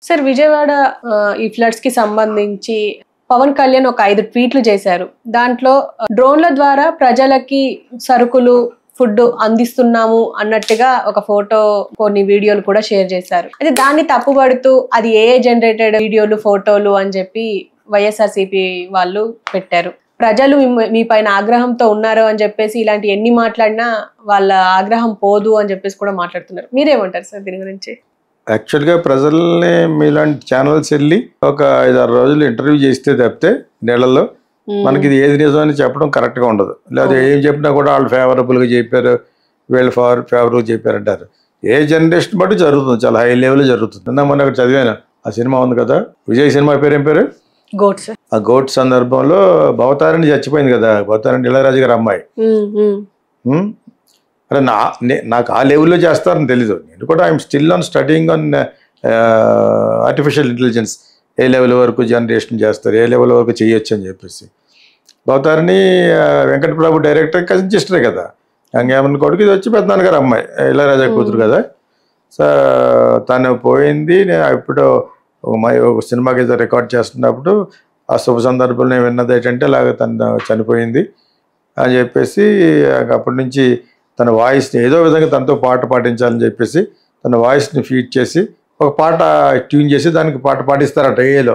Sir Vijayawada ఆ, ఈ floods కి సంబంధించి పవన్ కళ్యాణ్ ఒక ఐదు ట్వీట్లు చేశారు దాంట్లో ఆ, డ్రోన్ల ద్వారా ప్రజలకి సరుకులు ఫుడ్ అందిస్తున్నాము అన్నట్టుగా ఒక ఫోటో కొన్ని వీడియోలు కూడా షేర్ చేశారు అయితే దాన్ని తప్పుపడుతూ అది ఏ జనరేటెడ్ వీడియోలు ఫోటోలు అని చెప్పి వైఎస్ఆర్సీపీ వాళ్ళు పెట్టారు ప్రజలు మీ- మీ పైన ఆగ్రహంతో ఉన్నారు అని చెప్పేసి ఇలాంటి ఎన్ని మాట్లాడినా వాళ్ళ ఆగ్రహం పోదు అని చెప్పేసి కూడా మాట్లాడుతున్నారు మీరేమంటారు సార్ దీని గురించి యాక్చువల్గా ప్రజల్ని మీలాంటి ఛానల్స్ వెళ్ళి ఒక ఐదారు రోజులు ఇంటర్వ్యూ చేస్తే తప్పితే నెలల్లో మనకి ఇది ఏది నిజం అని చెప్పడం కరెక్ట్గా ఉండదు లేదా ఏం చెప్పినా కూడా వాళ్ళు ఫేవరబుల్గా చెప్పారు వీళ్ళు ఫేవర్ ఫేవరబుల్గా చెప్పారు అంటారు ఏ జనరేషన్ బట్టి జరుగుతుంది చాలా హై లెవెల్లో జరుగుతుంది నిన్న మొన్న ఒకటి చదివాను ఆ సినిమా ఉంది కదా విజయ్ సినిమా పేరు ఏం పేరు గోట్స్ ఆ గోట్ సందర్భంలో భవతారిణి చచ్చిపోయింది కదా భవతారిణి ఇళయరాజు గారి అమ్మాయి ఉమ్, అరే నా నే- నాకు ఆ లెవెల్లో చేస్తారని తెలీదు నేను కూడా I'm still on studying on artificial intelligence ఏ లెవెల్ వరకు జనరేషన్ చేస్తారు ఏ లెవెల్ వరకు చేయొచ్చు అని చెప్పేసి భవతారిణి ఆ, వెంకట ప్రభు డైరెక్టర్ కజిన్ సిస్టరే కదా గంగేమన్ కొడుకు ఇది వచ్చి పెద్దనాన్నగారు అమ్మాయి ఇళయరాజా కూతురు కదా సో తను పోయింది నేను ఇప్పుడు ఒక మై ఒక సినిమాకి ఏదో రికార్డ్ చేస్తున్నప్పుడు ఆ శుభ సందర్భంలో నేను విన్నది ఏంటంటే అలాగ తను చనిపోయింది అని చెప్పేసి అప్పటి నుంచి తన వాయిస్ని ఏదో విధంగా తనతో పాట పాటించాలని చెప్పేసి తన వాయిస్ని ఫీడ్ చేసి ఒక పాట ట్యూన్ చేసి దానికి పాట పాటిస్తారట ఏలో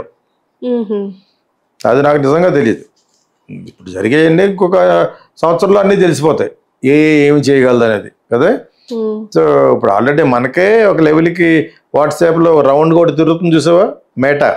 అది నాకు నిజంగా తెలియదు ఇప్పుడు జరిగేవన్నీ ఇంకొక సంవత్సరంలో అన్నీ తెలిసిపోతాయి ఏ ఏమి చేయగలదు అనేది కదా సో ఇప్పుడు ఆల్రెడీ మనకే ఒక లెవెల్కి వాట్సాప్లో రౌండ్ కూడా తిరుగుతుంది చూసావా మేటా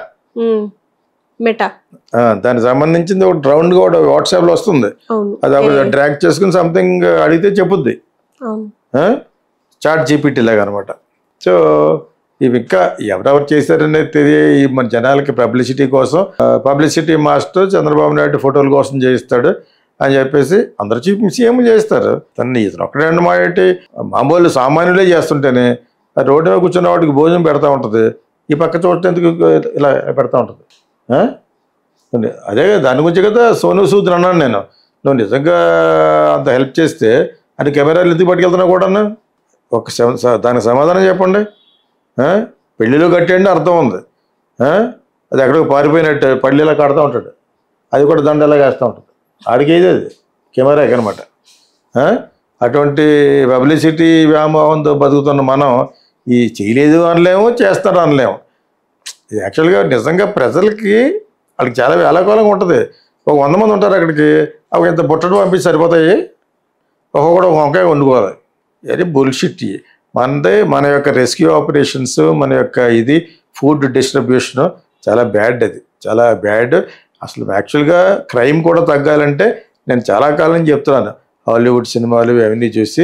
మెటా ఆ, దానికి సంబంధించింది ఒక రౌండ్ కూడా వాట్సాప్లో వస్తుంది అవును అది అప్పుడు ఏ- డ్రాక్ చేసుకుని సంథింగ్ అడిగితే చెప్పుద్ది అవును చాట్ జీపీటీ లాగా అనమాట సో ఇవి ఇంకా ఎవరెవరు చేశారనేది తెలియ ఈ మన జనాలకి పబ్లిసిటీ కోసం పబ్లిసిటీ మాస్టర్ చంద్రబాబు నాయుడు ఫోటోల కోసం చేయిస్తాడు అని చెప్పేసి అందరు చూపించి సీఎం చేస్తారు తను ఇతను ఒక్కడే మాటి మామూలు సామాన్యులే చేస్తుంటేనే ఆ రోడ్డు మీద కూర్చున్న వాడికి భోజనం పెడతా ఉంటుంది ఈ పక్క చూడటానికి ఇలా పెడతా ఉంటుంది ఆ? అదే కదా దాని గురించి కదా సోను సూద్ అన్నాను నేను నువ్వు నిజంగా అంత హెల్ప్ చేస్తే అది కెమెరాలు ఎందుకు పట్టుకెళ్తున్నావు కూడా ఒక సమ- స- దానికి సమాధానం చెప్పండి ఆ? పెళ్ళిలో కట్టేయండి అర్థం ఉంది ఆ? అది ఎక్కడికి పారిపోయినట్టు పళ్ళిలా కడతా ఉంటాడు అది కూడా దండలా వేస్తూ ఉంటుంది ఆడికి ఇది అది కెమెరాకి అనమాట అటువంటి పబ్లిసిటీ వ్యామోహంతో బతుకుతున్న మనం ఈ చేయలేదు అనలేము చేస్తాడు అనలేము ఇది యాక్చువల్గా నిజంగా ప్రజలకి వాళ్ళకి చాలా వేలాకోలంగా ఉంటుంది ఒక వంద మంది ఉంటారు అక్కడికి అవి ఇంత బుట్టడు పంపించి సరిపోతాయి ఒక్కొక్కడు ఒక వంకాయ వండుకోవాలి అది బుల్షిట్ మనదే మన యొక్క రెస్క్యూ ఆపరేషన్స్ మన యొక్క ఇది ఫుడ్ డిస్ట్రిబ్యూషన్ చాలా బ్యాడ్ అది చాలా బ్యాడ్ అసలు యాక్చువల్గా క్రైమ్ కూడా తగ్గాలంటే నేను చాలా కాలం నుంచి చెప్తున్నాను హాలీవుడ్ సినిమాలు అవన్నీ చూసి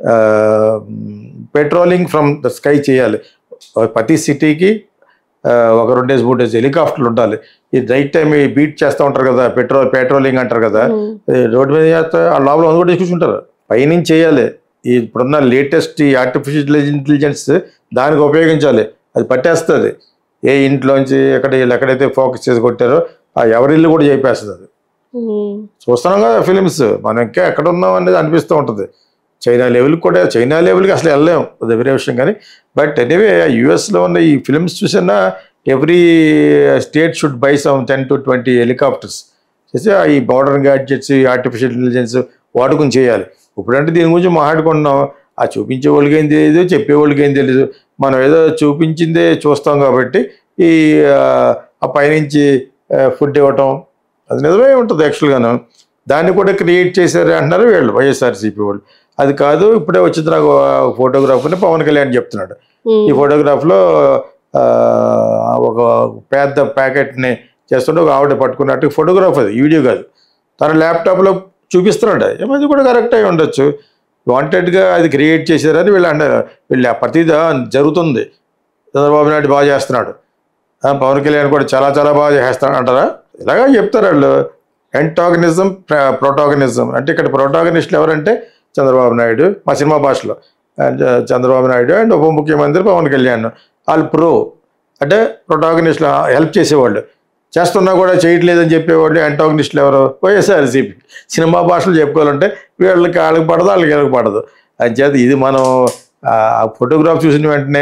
పెట్రోలింగ్ ఫ్రమ్ ద స్కై చేయాలి ప్రతి సిటీకి ఒక రెండు డేస్ మూడు డేస్ హెలికాప్టర్లు ఉండాలి ఈ నైట్ టైం బీట్ చేస్తూ ఉంటారు కదా పెట్రోల్ పెట్రోలింగ్ అంటారు కదా ఉమ్. ఏ రోడ్డు మీద చేస్తే ఆ లోపల అది కూడా తీసుకుంటారు పైనుంచి చేయాలి ఈ ఇప్పుడున్న లేటెస్ట్ ఈ ఆర్టిఫిషియల్ ఇంటెలిజెన్స్ దానికి ఉపయోగించాలి అది పట్టేస్తుంది ఏ ఇంట్లోంచి ఎక్కడ వీళ్ళు ఎక్కడైతే ఫోకస్ చేసి కొట్టారో ఆ ఎవరి ఇల్లు కూడా చెప్పేస్తుంది అది ఉమ్. చూస్తున్నాం కదా ఫిలిమ్స్ మనం ఇంకా ఎక్కడ ఉన్నాం అనేది అనిపిస్తూ ఉంటుంది చైనా లెవెల్కి కూడా చైనా లెవెల్కి అసలు వెళ్ళలేం అది వేరే విషయం కానీ బట్ ఎనీవే యూఎస్లో ఉన్న ఈ ఫిలిమ్స్ చూసినా every state should buy some ten to twenty helicopters చేసి ఆ ఈ మోడర్న్ గ్యాడ్జెట్స్ ఆర్టిఫిషియల్ ఇంటెలిజెన్స్ వాడుకుని చేయాలి ఇప్పుడంటే దీని గురించి మాట్లాడుకుంటున్నాం ఆ చూపించే వాళ్ళకి ఏం తెలియదు చెప్పే వాళ్ళకి ఏం తెలియదు మనం ఏదో చూపించిందే చూస్తాం కాబట్టి ఈ ఆ, ఆ పైనుంచి ఫుడ్ ఇవ్వటం అది నిజమే ఉంటుంది యాక్చువల్గాను దాన్ని కూడా క్రియేట్ చేశారు అంటున్నారు వీళ్ళు వైఎస్ఆర్సీపీ వాళ్ళు అది కాదు ఇప్పుడే వచ్చింది నాకు ఫోటోగ్రాఫర్ని పవన్ కళ్యాణ్ చెప్తున్నాడు ఈ ఉమ్. ఫోటోగ్రాఫ్లో ఆ, ఒక పెద్ద ప్యాకెట్ని చేస్తుంటే ఒక ఆవిడ పట్టుకున్నట్టు ఫోటోగ్రాఫ్ అది వీడియో కాదు తన ల్యాప్టాప్లో చూపిస్తున్నాడు ఏమది కూడా కరెక్ట్ అయి ఉండొచ్చు వాంటెడ్గా అది క్రియేట్ చేశారని వీళ్ళు అంటారు వీళ్ళు ప్రతిదా జరుగుతుంది చంద్రబాబు నాయుడు బాగా చేస్తున్నాడు ఆ, పవన్ కళ్యాణ్ కూడా చాలా చాలా బాగా చేస్తాడు అంటారా ఇలాగా చెప్తారు వాళ్ళు ఎంటాగనిజం ప్రోటాగనిజం అంటే ఇక్కడ ప్రోటాగనిస్టులు ఎవరంటే చంద్రబాబు నాయుడు మా సినిమా భాషలో అండ్ చంద్రబాబు నాయుడు అండ్ ఉప ముఖ్యమంత్రి పవన్ కళ్యాణ్ వాళ్ళు ప్రో అంటే ప్రొటాగనిస్టులు హెల్ప్ చేసేవాళ్ళు చేస్తున్నా కూడా చేయట్లేదని చెప్పేవాళ్ళు అంటాగనిస్టులు ఎవరు వైఎస్ఆర్సీపీ సినిమా భాషలో చెప్పుకోవాలంటే వీళ్ళకి వాళ్ళకి పడదు వాళ్ళకి వీళ్ళకి పడదు అంచేత ఇది మనం ఆ ఫోటోగ్రాఫ్ చూసిన వెంటనే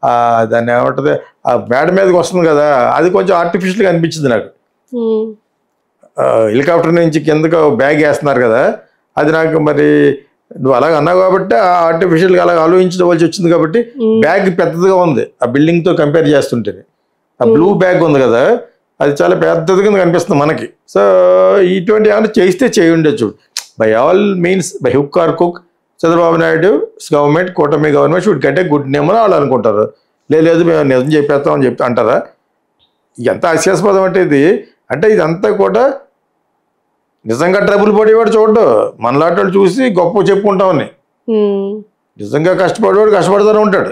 ఆ, దాన్ని ఏమంటుంది ఆ మేడ మీదకి వస్తుంది కదా అది కొంచెం ఆర్టిఫిషియల్గా అనిపించింది నాకు ఉమ్, ఆ, హెలికాప్టర్ నుంచి కిందకు బ్యాగ్ వేస్తున్నారు కదా అది నాకు మరి నువ్వు అలాగ అన్నావు కాబట్టి ఆ ఆర్టిఫిషియల్గా అలాగ ఆలోచించవలసి వచ్చింది కాబట్టి ఉమ్, బ్యాగ్ పెద్దదిగా ఉంది ఆ బిల్డింగ్ తో కంపేర్ చేస్తుంటే ఆ బ్లూ బ్యాగ్ ఉంది కదా అది చాలా పెద్దదిగా కనిపిస్తుంది మనకి సో ఇటువంటి ఏమైనా చేస్తే చేయి ఉండొచ్చు by all means by hook or కుక్ చంద్రబాబు నాయుడు గవర్నమెంట్ కూటమి government should get a good name అని వాళ్ళు అనుకుంటారు "లే, లేదు మేము నిజం చెప్పేస్తాం అని చెప్పి అంటారా ఎంత హాస్యాస్పదం అంటే ఇది అంటే ఇదంతా కూడా నిజంగా ట్రబుల్ పడేవాడు చూడడు మనలాంటి వాళ్ళు చూసి గొప్ప చెప్పుకుంటామని ఉమ్, నిజంగా కష్టపడేవాడు కష్టపడుతూనే ఉంటాడు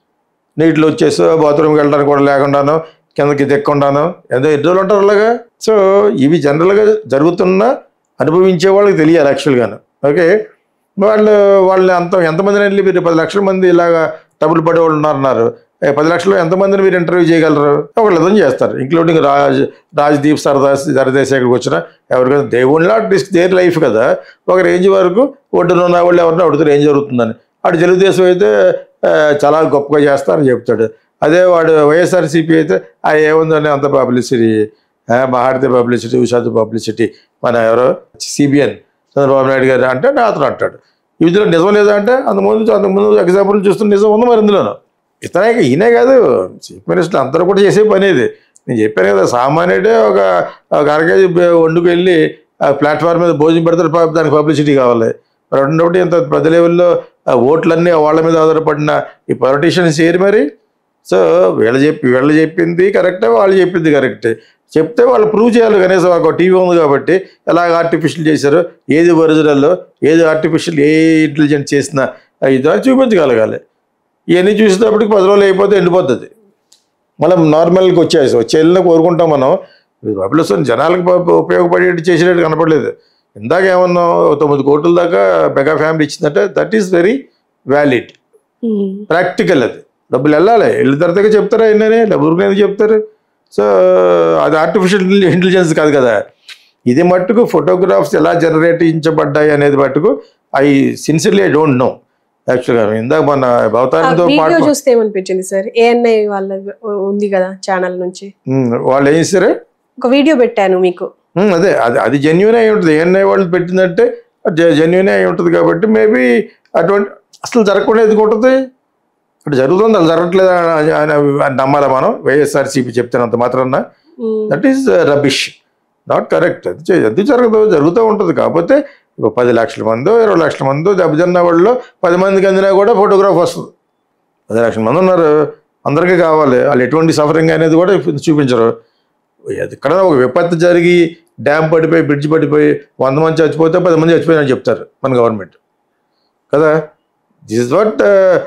నీటిలో వచ్చేసి బాత్రూమ్కి వెళ్ళడానికి కూడా లేకుండాను కిందకి దిక్కుండాను ఎంతో ఇద్దరు ఉంటారు అలాగా సో ఇవి జనరల్గా జరుగుతున్న అనుభవించే వాళ్ళకి తెలియాలి యాక్చువల్గాను ఓకే వాళ్ళు వాళ్ళు అంత ఎంతమందిని వెళ్ళి మీరు పది లక్షల మంది ఇలాగా డబ్బులు పడేవాళ్ళు ఉన్నారన్నారు ఏ, పది లక్షలు ఎంతమందిని మీరు ఇంటర్వ్యూ చేయగలరు ఒకళ్ళు అర్థం చేస్తారు ఇంక్లూడింగ్ రాజ్ రాజ్దీప్ సరదాస్ సరదేశ్ ఇక్కడికి వచ్చిన ఎవరికైనా they won't risk their life కదా ఒక రేంజ్ వరకు ఒడ్డున ఉన్న వాళ్ళు ఎవరిని అడుగుతారు ఏం జరుగుతుందని అటు తెలుగుదేశం అయితే ఆ, చాలా గొప్పగా చేస్తారని చెప్తాడు అదే వాడు వైఎస్ఆర్సీపీ అయితే ఆ ఏముందని అంత పబ్లిసిటీ మహారతి పబ్లిసిటీ ఉషాది పబ్లిసిటీ మన ఎవరో సిబిఎన్ చంద్రబాబు నాయుడు గారు అంటే నా అతను అంటాడు ఇందులో నిజం లేదా అంటే అంతకుముందు అంతకుముందు ఎగ్జాంపుల్ చూస్తున్న నిజం ఉంది మరి ఇందులోనూ ఇతనే ఈయనే కాదు చీఫ్ మినిస్టర్ అందరూ కూడా చేసే పని ఇది నేను చెప్పాను కదా సామాన్యుడే ఒక ఒక అరకేజీ వండుకు వెళ్ళి ఆ ప్లాట్ఫామ్ మీద భోజనం పెడతారు పాపం దానికి పబ్లిసిటీ కావాలి రెండోటి ఇంత పెద్ద లెవెల్లో ఆ ఓట్లన్నీ వాళ్ళ మీద ఆధారపడిన ఈ పొలిటీషియన్స్ ఏరి మరి సో వీళ్ళు చెప్పి వీళ్ళు చెప్పింది కరెక్టే వాళ్ళు చెప్పింది కరెక్టే చెప్తే వాళ్ళు ప్రూవ్ చేయాలి కనీసం ఒక టీవీ ఉంది కాబట్టి ఎలాగ ఆర్టిఫిషియల్ చేశారు ఏది ఒరిజినల్లో ఏది ఆర్టిఫిషియల్ ఏ ఇంటెలిజెంట్ చేసిన ఇదో చూపించగలగాలి ఇవన్నీ చూసేటప్పటికి పది రోజులు అయిపోతే ఎండిపోతుంది మళ్ళీ నార్మల్కి వచ్చేసి వచ్చేళ్ళని కోరుకుంటాం మనం పబ్లిసిటీ జనాలకు ప- ఉపయోగపడేట్టు చేసేటట్టు కనపడలేదు ఇందాక ఏమన్నా ఓ తొమ్మిది కోట్ల దాకా మెగా ఫ్యామిలీ ఇచ్చిందంటే that is very valid um, practical అది డబ్బులు వెళ్ళాలి వెళ్ళిన తర్వాత చెప్తారా ఎన్ననే డబ్బులు ఎందుకు చెప్తారు సో అది ఆర్టిఫిషియల్ ఇంటెలిజెన్స్ కాదు కదా ఇది మట్టుకు ఫోటోగ్రాఫ్స్ ఎలా జనరేట్ చేయించబడ్డాయి అనేది మట్టుకు I sincerely I don't know యాక్చువల్గా ఇందాక మన ఆ భవతారంతో వీడియో పాటు చూస్తే ఏమనిపించింది సార్ ఏఎన్ఐ వాళ్ళ ఉంది కదా ఛానల్ నుంచి ఉమ్, వాళ్ళు ఏం చేశారు ఒక వీడియో పెట్టాను మీకు ఉమ్, అదే అది అది జెన్యున్ అయి ఉంటుంది ఏఎన్ఐ వాళ్ళు పెట్టిందంటే జెన్యున్ అయి ఉంటుంది కాబట్టి మేబీ అటువంటి అసలు జరగకుండా ఎందుకు ఉంటుంది అటు జరుగుతుంది అది జరగట్లేదు అని- అని అని నమ్మాలా మనం వైఎస్ఆర్సీపీ చెప్తున్నంత మాత్రాన um, that is rubbish not correct అది చే- ఎందుకు జరగదు జరుగుతూ ఉంటుంది కాకపోతే ఇప్పుడు పది లక్షల మందో ఇరవై లక్షల మందో దెబ్బతిన్న వాళ్ళు పది మందికి అందినా కూడా ఫోటోగ్రాఫ్ వస్తుంది పది లక్షల మంది ఉన్నారు అందరికీ కావాలి వాళ్ళు ఎటువంటి సఫరింగ్ అనేది కూడా చూపించరు అది ఇక్కడ ఒక విపత్తు జరిగి డ్యామ్ పడిపోయి బ్రిడ్జ్ పడిపోయి వంద మంది చచ్చిపోతే పది మంది చచ్చిపోయినని చెప్తారు మన గవర్నమెంట్ కదా this is what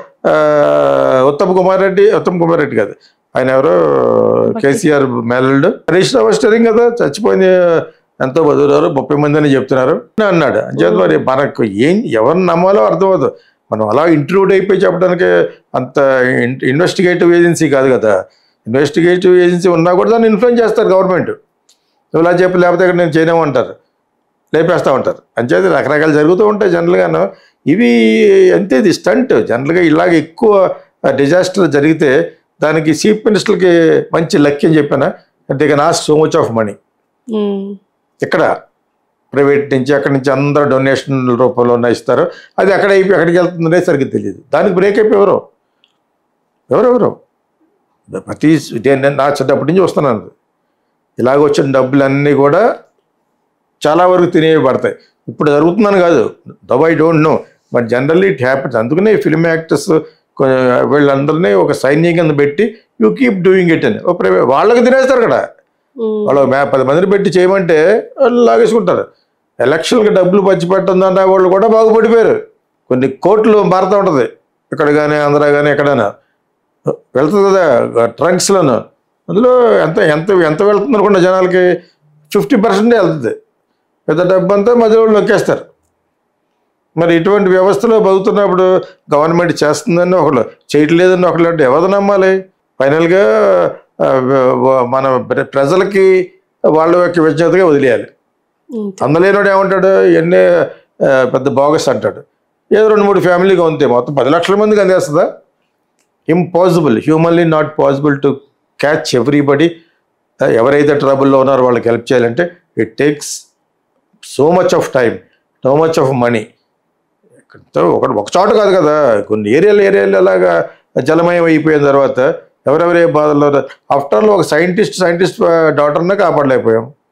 Uttam Kumar Reddy Uttam Kumar Reddy కాదు ఆయన ఎవరో కేసీఆర్ మేనల్డ్ హరీష్ రావు స్టరింగ్ కదా చచ్చిపోయింది ఎంతో బదులారు ముప్పై మంది అని చెప్తున్నారు అని అన్నాడు అంచేత మరి మనకు ఏం ఎవరిని నమ్మాలో అర్థమవుతుంది మనం అలా ఇంట్రూడ్ అయిపోయి చెప్పడానికి అంత ఇన్వెస్టిగేటివ్ ఏజెన్సీ కాదు కదా ఇన్వెస్టిగేటివ్ ఏజెన్సీ ఉన్నా కూడా దాన్ని ఇన్ఫ్లుయెన్స్ చేస్తారు గవర్నమెంట్ ఇలా చెప్పి లేకపోతే ఇక్కడ నేను చేయలేమంటారు లేపేస్తూ ఉంటారు అంచేది రకరకాలు జరుగుతూ ఉంటాయి జనరల్గాను ఇవి అంతే ఇది స్టంట్ జనరల్గా ఇలాగ ఎక్కువ డిజాస్టర్ జరిగితే దానికి చీఫ్ మినిస్టర్కి మంచి లక్ అని చెప్పాను అంటే ఇక నాస్ట్ so much of money um, ఇక్కడ ప్రైవేట్ నుంచి అక్కడి నుంచి అందరూ డొనేషన్ రూపంలో ఇస్తారు అది అక్కడ అయిపోయి ఎక్కడికి వెళ్తుందనే సరిగ్గా తెలియదు దానికి బ్రేక్ అయిపోయి ఎవరు ఎవరెవరు ప్రతి నేను నా చిన్నప్పటి నుంచి వస్తున్నాను ఇలాగ వచ్చిన డబ్బులన్నీ కూడా చాలా వరకు తినేవి పడతాయి ఇప్పుడు జరుగుతుందని కాదు though I don't know but generally it happens అందుకనే ఫిల్మ్ యాక్టర్స్ వీళ్ళందరినీ ఒక సైన్యం కింద పెట్టి యూ కీప్ డూయింగ్ ఇట్ అని ఒక ప్రైవేట్ వాళ్ళకి తినేస్తారు కదా ఉమ్, వాళ్ళు మే- పది మందిని పెట్టి చేయమంటే వాళ్ళు లాగేసుకుంటారు ఎలక్షన్కి డబ్బులు పంచి పెట్టిందన్న వాళ్ళు కూడా బాగుపడిపోయారు కొన్ని కోట్లు మారుతూ ఉంటుంది ఇక్కడ కానీ ఆంధ్ర కానీ ఎక్కడైనా వెళ్తుంది కదా ట్రంక్స్లోను అందులో ఎంత ఎంత ఎంత వెళ్తుంది అనుకున్న జనాలకి ఫిఫ్టీ పర్సెంటే వెళ్తుంది పెద్ద డబ్బు అంతా మధ్యలో నొక్కేస్తారు మరి ఇటువంటి వ్యవస్థలో బతుకుతున్నప్పుడు గవర్నమెంట్ చేస్తుందని ఒకళ్ళు చేయట్లేదని ఒకళ్ళు అంటే ఎవరు నమ్మాలి ఫైనల్గా ఆ, వ- మన ప్ర- ప్రజలకి వాళ్ళ యొక్క విజ్ఞతగా వదిలేయాలి ఉమ్, అందలేనోడు ఏమంటాడు ఎన్ని పెద్ద బోగస్ అంటాడు ఏదో రెండు మూడు ఫ్యామిలీగా ఉంటే మొత్తం పది లక్షల మందికి అందేస్తుందా impossible humanly not possible to catch everybody ఎవరైతే ట్రబుల్లో ఉన్నారో వాళ్ళకి హెల్ప్ చేయాలంటే it takes so much of time so much of money ఒక ఒక చోట కాదు కదా కొన్ని ఏరియాలు ఏరియాలు అలాగా జలమయం అయిపోయిన తర్వాత ఎవరెవరు ఏ బాధల్లో ఆఫ్టర్ ఒక సైంటిస్ట్ సైంటిస్ట్ డాక్టర్నే కాపాడలేకపోయాం